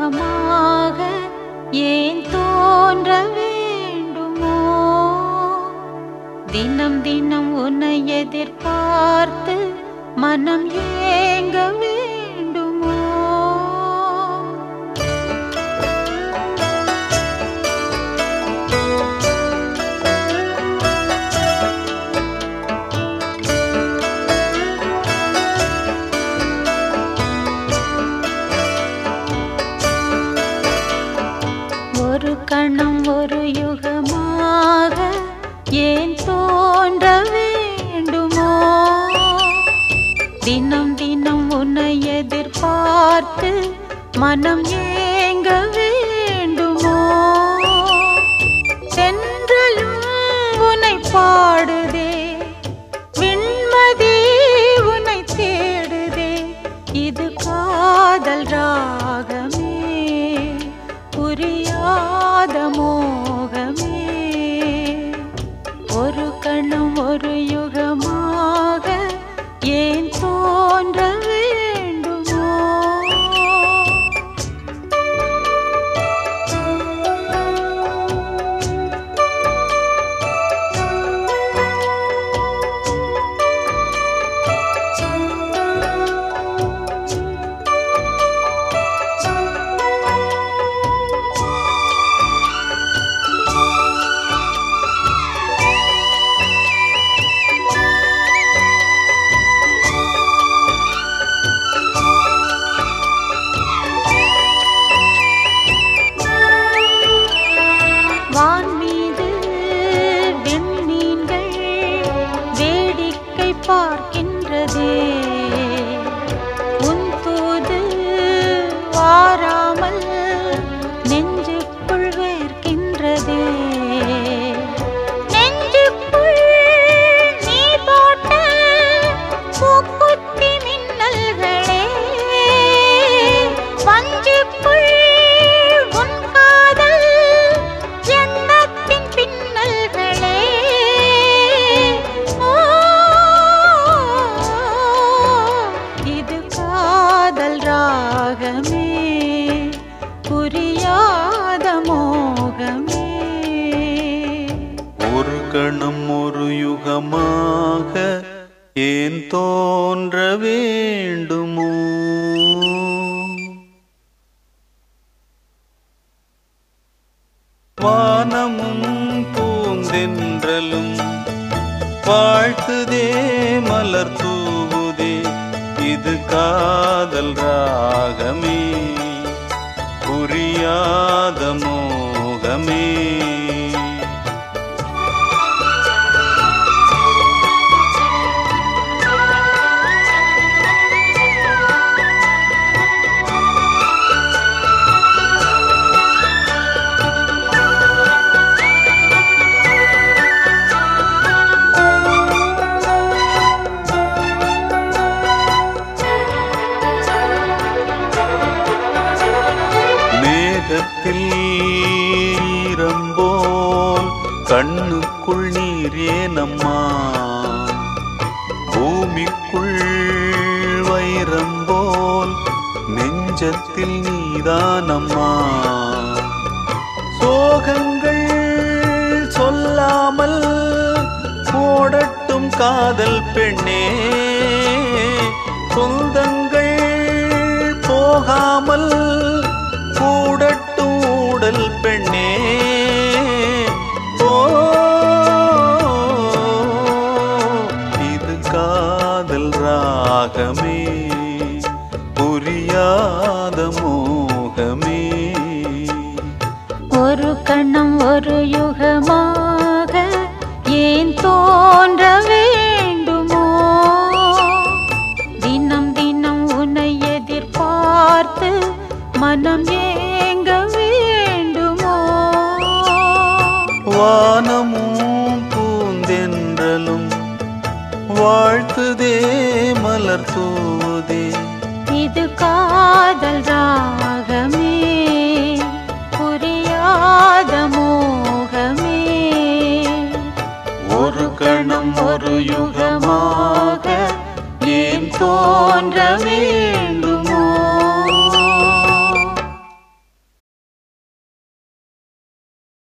யுகமாக ஏன் தோன்ற வேண்டுமோ தினம் தினம் உன்னை எதிர்பார்த்து மனம் ஏங்க வேண்டுமோ ஒரு கணம் ஒரு யுகமாக ஏன் தோன்ற வேண்டுமோ தினம் தினம் உன்னை எதிர்பார்த்து மனம் ஏங்க வேண்டுமோ சென்றலும் உன்னை பாடுதே விண்மதி உன்னை தேடுதே இது காதல் ராகமே புரியாத மோகமே ஒரு கணம் ஒரு யுகமாக ஏன் தோன்ற வேண்டுமோ வான் மீது விண்மீன்கள் வேடிக்கை பார்க்கின்றதே உன் தூது வாராமல் நெஞ்சுக்குள் வேர்க்கின்றதே நெஞ்சுக்குள் நீ போட்ட பூக்குத்தி மின்னல்களே வஞ்சுக்குள் உன் காதல் எண்ணத்தின் பின்னல்களே ஓ, இது காதல் ராகமே புரியாத மோகமே ஒரு கணம் ஒரு யுகமாக ஏன் தோன்ற வேண்டுமோ வானமும் பூந்தென்றலும் வாழ்த்துதே மலர் தூவுதே இது காதல் ராகமே புரியாத மோகமே மேகத்தில் ஈரம்போல் கண்ணுக்குள் நீர் ஏனம்மா பூமிக்குள் வைரம்போல் நெஞ்சத்தில் நீதானம்மா சோகங்கள் சொல்லாமல் ஓடட்டும் காதல் பெண்ணே சொந்தங்கள் போகாமல் கூடட்டும் ஊடல் பெண்ணே ஓ இது காதல் ராகமே புரியாத மோகமே ஒரு கணம் ஒரு யுகமாக ஏன் தோன்ற வேண்டுமோ தினம் தினம் உன்னை எதிர்பார்த்து மனம் ஏங்க வேண்டுமோ வானமும் பூந்தென்றலும் வாழ்த்துதே மலர் தூதே இது காதல் ராகமே புரியாத மோகமே ஒரு கணம் ஒரு யுகமாக ஏன் தோன்ற வேண்டும்